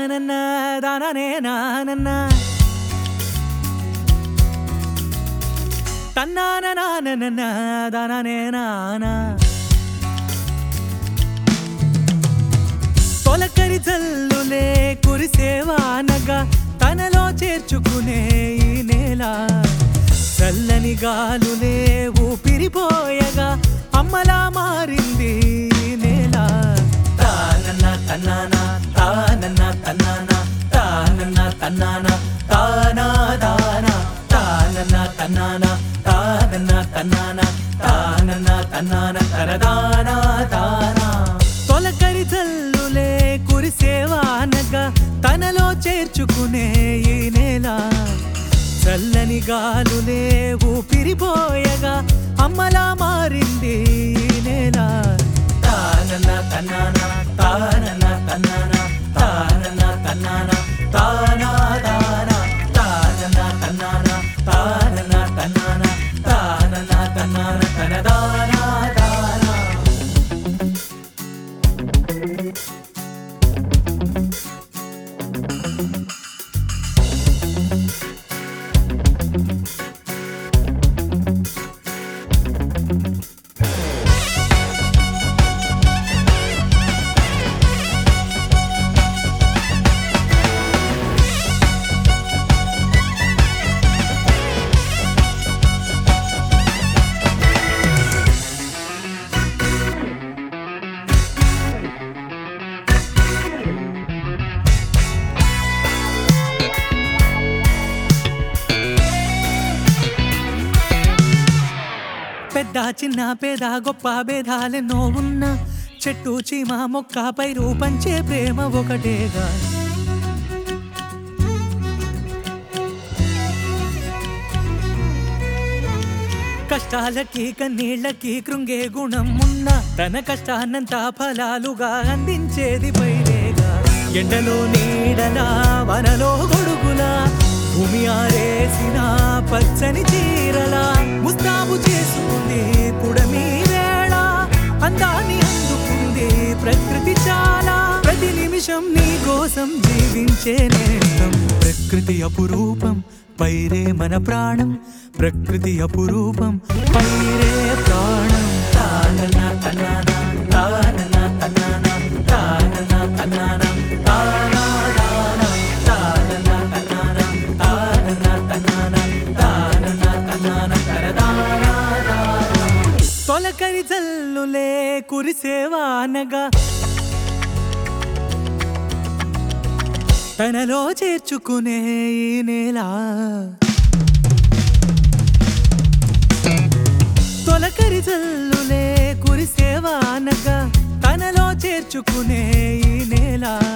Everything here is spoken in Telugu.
నానన్న దాననే నానన్న తన్నాన నానన్న దాననే నానా తొలకరి జల్లులే కురిసేవానగా తనలో చేర్చుకునే ఈ నేల చల్లని గాలులే ఊపిరిపోయగా అమ్మలా మారింది ఈ నేల తానన్న తన్నాన తానన్న తన్నాన తానన్న తన్నాన తానా దానా తానన్న తన్నాన తానన్న తన్నాన తానన్న తన్నాన తరదానా దానా తొలకరి జల్లులే కురిసేవానగా తనలో చేర్చుకునే ఈ నేల చల్లని గాలులే ఊపిరిపోయగా అమ్మలా మారింది ఈ నేల తానన్న తన్నాన తానన్న తన్నాన తానన్న తన్నాన తానా దానా తానన్న తన్నాన తానన్న తన్నాన తానన్న తన్నాన తనదానా దానా పెద్ద చిన్న పేద గొప్ప భేదాలెన్నో ఉన్న చెట్టు చీమ మొక్కపై రూపంచే ప్రేమ ఒకటేగా కష్టాలకి కన్నీళ్ళకి కృంగే గుణం ఉన్న తన కష్టాన్నంతా ఫలాలుగా అందించేది పైలేగా ఎండలో నీడలా వనలో గొడుగులా భూమి ఆరేసిన పచ్చని చీరలా ముస్తాబు చేసుకుంది పుడమి వేళ అందాన్ని అందుకుంది ప్రకృతి చాలా ప్రతి నిమిషం నీ కోసం జీవించే నేస్తం ప్రకృతి అపురూపం పైరే మన ప్రాణం ప్రకృతి అపురూపం పైరే ప్రాణం తానన తనన తానన తనన తానన తనన తానా దానా తానన తనన తానన తనన తానన తనన తరదానా దానా తొలకరి జల్లులే కురిసేవానగా తనలో చేర్చుకునే ఈ నేల తొలకరి జల్లులే కురిసేవానగా తనలో చేర్చుకునే ఈ నేల